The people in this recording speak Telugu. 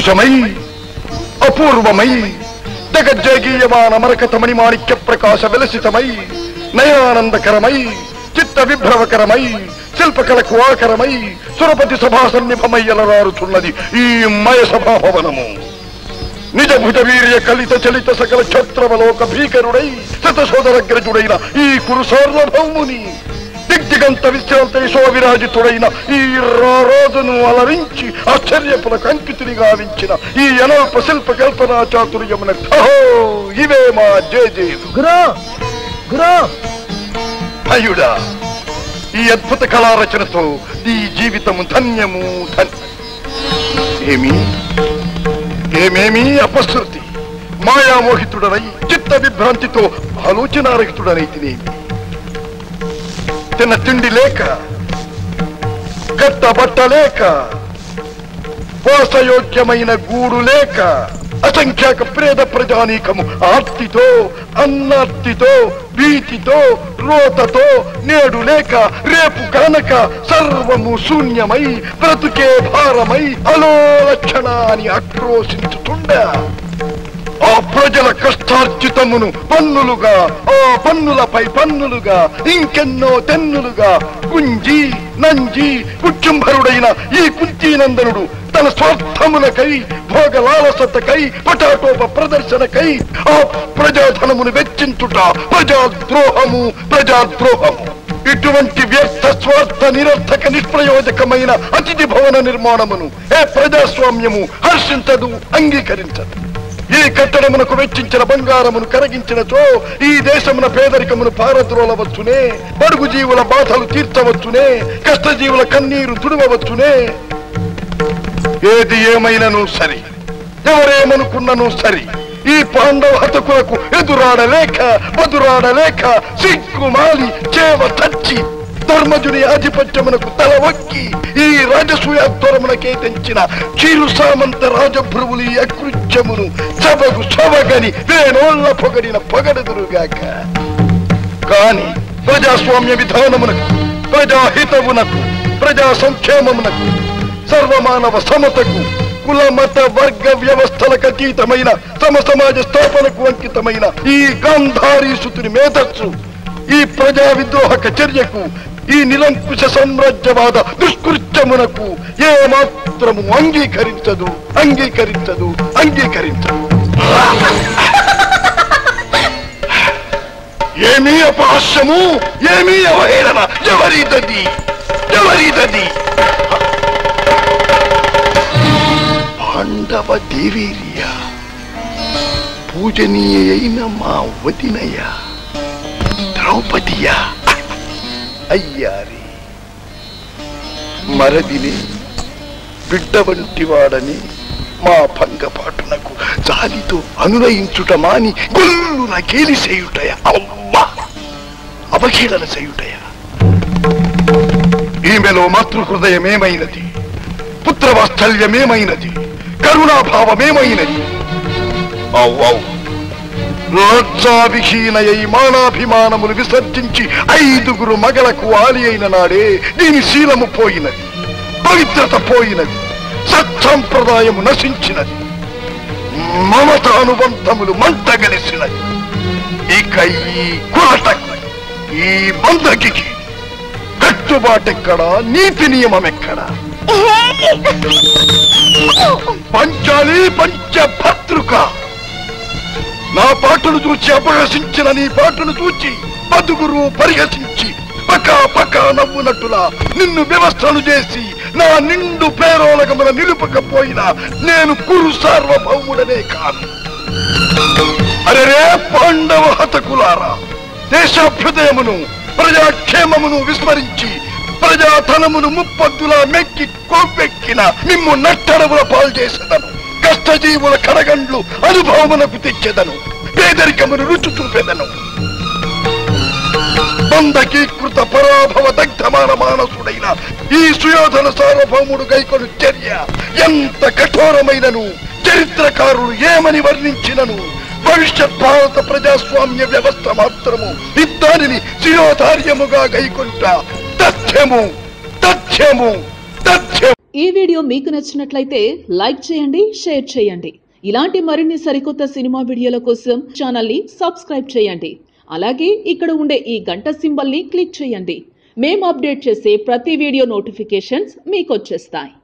పౌరుషమై అపూర్వమై జగజ్జగీయమాన మరకతమణి మాణిక్య ప్రకాశ విలసితమై నయనానందకరమై చిత్త విభ్రవకరమై శిల్పకళకు ఆకరమై సురపతి సభా సన్నిభమయ్యలరారుచున్నది ఈ మయ సభాభవనము నిజ భుజ వీర్య కలిత చలిత సకల క్షత్రవలోక భీకరుడై శతశోధరగ్రజుడైన ఈ కురు సార్వభౌముని దిగ్దిగంత విశ్రాంత యశోవిరాజితుడైన ఈ రారోజును అలరించి ఆశ్చర్యపులకు అంకితుని గావించిన ఈ అనల్ప శిల్ప కల్పనా చాతుర్యమున అహో ఇవే మా జేజేలు గురు గురు భయుడా ఈ అద్భుత కళారచనతో నీ జీవితము ధన్యము ధన్య ఏమి ఏమేమి అపశృతి మాయామోహితుడనై చిత్త విభ్రాంతితో ఆలోచనారహితుడనై తినేమి తిన్న తిండి లేక కట్ట బట్ట లేక వాసయోగ్యమైన గూడు లేక అసంఖ్యాక ప్రేద ప్రజానీకము ఆర్తితో అన్నార్తితో భీతితో రోతతో నేడు లేక రేపు కనక సర్వము శూన్యమై బ్రతుకే భారమై అలోలక్షణ అని ఆక్రోశించుతుండా ఆ ప్రజల కష్టార్జితమును పన్నులుగా ఆ పన్నులపై పన్నులుగా ఇంకెన్నో తెన్నులుగా గుంజి నంజి కుచ్చుంభరుడైన ఈ కుంతీనందనుడు తన స్వార్థమునకై భోగలాలసతకై పటాటోప ప్రదర్శనకై ఆ ప్రజాధనమును వెచ్చించుట ప్రజాద్రోహము ప్రజాద్రోహము ఇటువంటి వ్యర్థ స్వార్థ నిరర్థక నిష్ప్రయోజకమైన అతిథి భవన నిర్మాణమును ఏ ప్రజాస్వామ్యము హర్షించదు అంగీకరించదు ఈ కట్టడమునకు వెచ్చించిన బంగారమును కరగించినచో ఈ దేశమున పేదరికమును పారద్రోలవచ్చునే బడుగు జీవుల బాధలు తీర్చవచ్చునే కష్టజీవుల కన్నీరు తుడవవచ్చునే ఏది ఏమైనను సరి ఎవరేమనుకున్నను సరి ఈ పాండవ హతకులకు ఎదురాడలేక బదురాడలేక సిగ్గుమాలి చేవ తచ్చి ధర్మజుని ఆధిపత్యమునకు తల ఒక్కి ఈ రాజసూయాధ్వరమునకే తెంచిన చీరు సామంత రాజభ్రువులు ఈ అకృత్యమును సభకు సభగని వేణోళ్ళ పొగడిన పొగడదురుగాక కాని ప్రజాస్వామ్య విధానమునకు ప్రజాహితమునకు ప్రజా సంక్షేమమునకు సర్వమానవ సమతకు కుల మత వర్గ వ్యవస్థలకు అతీతమైన సమ సమాజ స్థాపనకు అంకితమైన ఈ గాంధారీ సుతుని మేధస్సు ఈ ప్రజా విద్రోహక చర్యకు ఈ నిరంకుశ సామ్రాజ్యవాద దుష్కృత్యమునకు ఏ మాత్రము అంగీకరించదు అంగీకరించదు అంగీకరించదు ఏమీ అపహాస్యము ఏమీ అవహేళన ఎవరిదది ఎవరిదది పాండవ దేవీర్య పూజనీయ అయిన మా వదినయ్య ద్రౌపదియ అయ్యారి మరదిని బిడ్డ వంటి వాడని మా భంగపాటునకు జాలితో అనునయించుట మాని గొల్లున గేలి చేయుటయ అవ్వా అవహేళన చేయుటయ ఈమెలో మాతృహృదయమేమైనది పుత్రవాత్సల్యమేమైనది కరుణాభావమేమైనది అవ్వవు లజ్జావిహీనయై మానాభిమానములు విసర్జించి ఐదుగురు మగలకు ఆలి అయిన నాడే దీని శీలము పోయినది పవిత్రత పోయినది సత్సంప్రదాయము నశించినది మమత అనుబంధములు మంటగలిసినది ఇక ఈ కులటకు ఈ బంధకి కట్టుబాటెక్కడా నీతి నియమం ఎక్కడా పంచాలి పంచభద్రుక నా పాటను చూచి అపహసించిన నీ పాటను చూచి బతుకురు పరిహసించి పకా పకా నవ్వునట్టులా నిన్ను వ్యవస్థను చేసి నా నిండు పేరోలగమున నిలుపకపోయినా నేను కురు సార్వభౌముడనే కాను అరే పాండవ హతకులారా దేశాభ్యుదయమును ప్రజాక్షేమమును విస్మరించి ప్రజాధనమును ముప్పద్దులా మెక్కి కొవ్వెక్కిన మిమ్ము నట్టడముల పాలు చేసేదను కష్టజీవుల కడగండ్లు అనుభవమునకు తెచ్చేదను పేదరికమును రుచి చూపెదను బంధకీకృత పరాభవ దగ్ధమాన మానసుడైన ఈ సుయోధన సార్వభౌముడు గైకొను చర్య ఎంత కఠోరమైనను చరిత్రకారులు ఏమని వర్ణించినను భవిష్యత్ భారత ప్రజాస్వామ్య వ్యవస్థ మాత్రము ఇద్దానిని శిరోధార్యముగా గైకొంట తథ్యము తథ్యము తథ్యము ఈ వీడియో మీకు నచ్చినట్లయితే లైక్ చేయండి షేర్ చేయండి ఇలాంటి మరిన్ని సరికొత్త సినిమా వీడియోల కోసం ఛానల్ని సబ్స్క్రైబ్ చేయండి అలాగే ఇక్కడ ఉండే ఈ గంట సింబల్ని క్లిక్ చేయండి మేము అప్డేట్ చేసే ప్రతి వీడియో నోటిఫికేషన్స్ మీకు వచ్చేస్తాయి